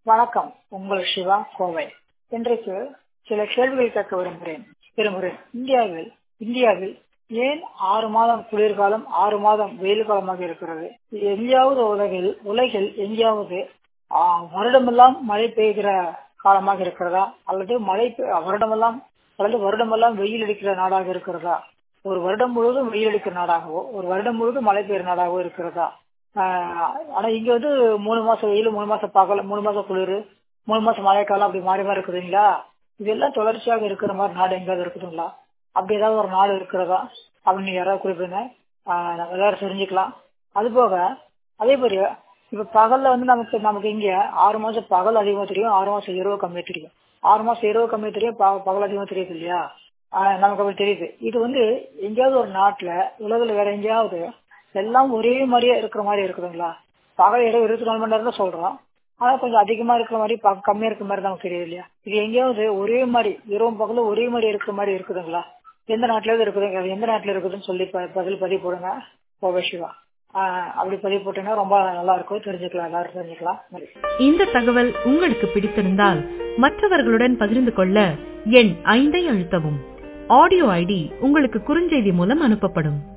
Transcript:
வணக்கம் உங்கள் சிவா கோவை இன்றைக்கு சில கேள்விகள் கேட்க விரும்புகிறேன் விரும்புகிறேன் இந்தியாவில் இந்தியாவில் ஏன் ஆறு மாதம் குளிர்காலம் ஆறு மாதம் வெயில் காலமாக இருக்கிறது எங்கேயாவது உலகில் உலகில் எங்கேயாவது ஆ, வருடமெல்லாம் மழை பெய்கிற காலமாக இருக்கிறதா அல்லது மழை பெ- வருடமெல்லாம் அல்லது வருடமெல்லாம் வெயில் அடிக்கிற நாடாக இருக்கிறதா ஒரு வருடம் முழுவதும் வெயில் அடிக்கிற நாடாகவோ ஒரு வருடம் முழுவதும் மழை பெய்கிற நாடாகவோ இருக்கிறதா ஆஹ் ஆனா இங்க வந்து மூணு மாசம் வெயில் மூணு மாசம் பகல் மூணு மாசம் குளிர் மூணு மாசம் மழைக்காலம் அப்படி மாறி மாறி இருக்குதுங்களா இதெல்லாம் தொடர்ச்சியாக இருக்கிற மாதிரி நாடு எங்கேயாவது இருக்குதுங்களா அப்படி ஏதாவது ஒரு நாடு இருக்கிறதா அப்படின்னு யாராவது குறிப்பிடுங்க ஆஹ் நம்ம எல்லாரும் தெரிஞ்சுக்கலாம் அது போக அதே மாதிரி இப்ப பகல்ல வந்து நமக்கு நமக்கு இங்க ஆறு மாசம் பகல் அதிகமா தெரியும் ஆறு மாசம் இரவு கம்மியா தெரியும் ஆறு மாசம் இரவு கம்மியா தெரியும் ப- பகல் அதிகமா தெரியுது இல்லையா ஆஹ் நமக்கு அப்படி தெரியுது இது வந்து எங்கேயாவது ஒரு நாட்டுல உலகில் வேற எங்கேயாவது எல்லாம் ஒரே மாதிரியே இருக்கிற மாதிரி இருக்குதுங்களா பகல் இரவு இருபத்தி நாலு மணி நேரம் தான் சொல்றோம் ஆனா கொஞ்சம் அதிகமா இருக்கிற மாதிரி ப- கம்மியா இருக்கிற மாதிரி நமக்கு தெரியுது இல்லையா இது எங்கேயாவது ஒரே மாதிரி இரவும் பகலும் ஒரே மாதிரி இருக்கிற மாதிரி இருக்குதுங்களா எந்த நாட்டிலாவது இருக்குதுங்க அது எந்த நாட்டுல இருக்குதுன்னு சொல்லி ப- பதில் பதிவு போடுங்க கோவை சிவா ஆஹ் அப்படி பதிவு போட்டீங்கன்னா ரொம்ப நல்லா இருக்கும் தெரிஞ்சுக்கலாம் எல்லாரும் தெரிஞ்சுக்கலாம் நன்றி இந்த தகவல் உங்களுக்கு பிடித்திருந்தால் மற்றவர்களுடன் பகிர்ந்து கொள்ள எண் ஐந்தை அழுத்தவும் ஆடியோ ஐடி உங்களுக்கு குறுஞ்செய்தி மூலம் அனுப்பப்படும்